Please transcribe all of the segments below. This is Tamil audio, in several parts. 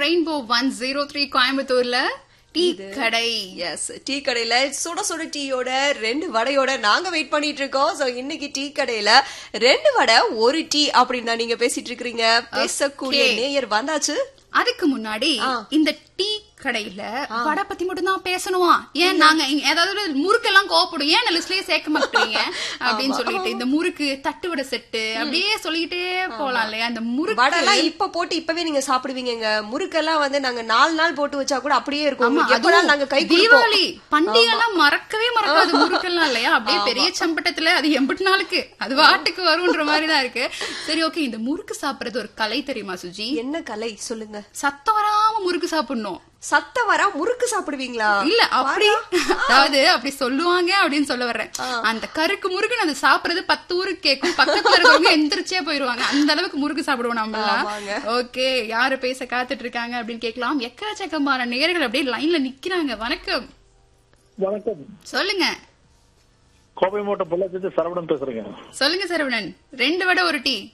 ரெயின்போ ஒன் ஜீரோ த்ரீ கோயம்புத்தூர்ல டீ கடை எஸ் டீ கடையில சுட சுட டீயோட ரெண்டு வடையோட நாங்க வெயிட் பண்ணிட்டு இருக்கோம் சோ இன்னைக்கு டீ கடையில ரெண்டு வடை ஒரு டீ அப்படின்னு தான் நீங்க பேசிட்டு இருக்கீங்க பேசக்கூடிய Okay. நேயர் வந்தாச்சு அதுக்கு முன்னாடி இந்த டீ கடையில வடை பத்தி மட்டும் தான் பேசணுமா ஏன் நாங்க இங்க ஏதாவது முறுக்கெல்லாம் கோவப்படும் ஏன் லிஸ்ட்லயே சேர்க்க மாட்டீங்க அப்படின்னு சொல்லிட்டு இந்த முறுக்கு தட்டு வடை செட்டு அப்படியே சொல்லிக்கிட்டே போலாம் இல்லையா இந்த முறுக்கு வடைலாம் இப்ப போட்டு இப்பவே நீங்க சாப்பிடுவீங்க முறுக்கெல்லாம் வந்து நாங்க நாலு நாள் போட்டு வச்சா கூட அப்படியே இருக்கும் ஆமா, உங்களுக்கு எப்பதான் அதுவும் நாங்க கை தீபாவளி பண்டிகைலாம் மறக்கவே மறக்காது முறுக்கெல்லாம் இல்லையா அப்படியே பெரிய சம்பட்டத்துல அது எண்பட்டு நாளுக்கு அது வாட்டுக்கு வரும்ன்ற மாதிரி தான் இருக்கு சரி ஓகே இந்த முறுக்கு சாப்பிடுறது ஒரு கலை தெரியுமா சுஜி என்ன கலை சொல்லுங்க சத்தம் வராம முறுக்கு சாப்பிடணும் சத்த வரா முறுக்கு சாப்பிடுவீங்களா இல்ல அப்படி அதாவது அப்படி சொல்லுவாங்க அப்படின்னு சொல்ல வர்றேன் அந்த கருக்கு முறுக்கு அது சாப்பிடுறது பத்து ஊருக்கு கேட்கும் பக்கத்துல இருக்கவங்க எந்திரிச்சே போயிருவாங்க அந்த அளவுக்கு முறுக்கு சாப்பிடுவோம் நம்ம ஆமாங்க. ஓகே யாரு பேச காத்துட்டு இருக்காங்க அப்படின்னு கேட்கலாம் எக்கச்சக்கமான நேர்கள் அப்படியே லைன்ல நிக்கிறாங்க வணக்கம் வணக்கம் சொல்லுங்க கோவை மாவட்டம் பொள்ளாச்சி சரவணன் பேசுறேங்க சொல்லுங்க சரவணன் ரெண்டு வடை ஒரு டீ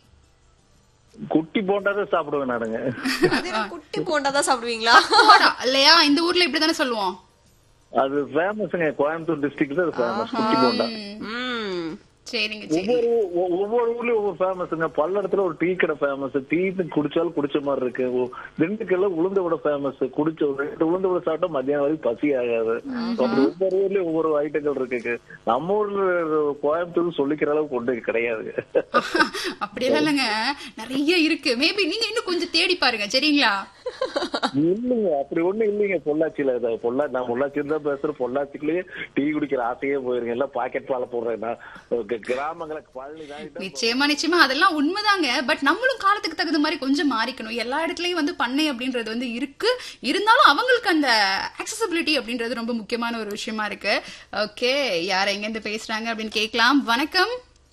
குட்டி போண்டாவே சாப்பிடுவேன் நானுங்க அது என்ன குட்டி போண்டா தான் சாப்பிடுவீங்களா போடா இல்லையா இந்த ஊர்ல இப்படிதானே சொல்லுவோம் அது ஃபேமஸ்ங்க கோயம்புத்தூர் டிஸ்ட்ரிக்ட்ல அது ஃபேமஸ் குட்டி போண்டா ம் சரிங்க சரி ஒவ்வொரு ஒ- ஒவ்வொரு ஊர்லயும் ஒவ்வொரு ஃபேமஸ்ங்க பல்லடத்துல ஒரு டீ கடை ஃபேமஸ் டீ குடிச்சாலும் குடிச்ச மாதிரி இருக்கு ஒ- திண்டுக்கல்ல உளுந்த விட ஃபேமஸ் குடிச்ச ஒரு ரெண்டு உளுந்த விட சாப்பிட்டா மத்தியானம் வரைக்கும் பசி ஆகாது அப்படி ஒவ்வொரு ஊர்லயும் ஒவ்வொரு ஐட்டங்கள் இருக்கு நம்ம ஊர்ல கோயம்புத்தூர் சொல்லிக்கிற அளவுக்கு ஒன்று கிடையாது அப்படியெல்லாம் இல்லைங்க நிறைய இருக்கு மேபி நீங்க இன்னும் கொஞ்சம் தேடி பாருங்க சரிங்களா இல்லைங்க அப்படி ஒண்ணு இல்லைங்க பொள்ளாச்சியில இது பொள்ளா நான் பொள்ளாச்சியில தான் பேசுறேன் பொள்ளாச்சிக்குள்ளேயே டீ குடிக்கிற ஆசையே போயிருங்க எல்லாம் பாக்கெட் பால போடுறேன் நான் க- கிராமங்களுக்கு பழனி தான் நிச்சயமா நிச்சயமா அதெல்லாம் உண்மைதாங்க பட் நம்மளும் காலத்துக்கு தகுந்த மாதிரி கொஞ்சம் மாறிக்கணும் எல்லா இடத்துலயும் வந்து பண்ணை அப்படின்றது வந்து இருக்கு இருந்தாலும் அவங்களுக்கு அந்த அக்சசபிலிட்டி அப்படின்றது ரொம்ப முக்கியமான ஒரு விஷயமா இருக்கு ஓகே யார் எங்க இருந்து பேசுறாங்க அப்படின்னு கேட்கலாம் வணக்கம்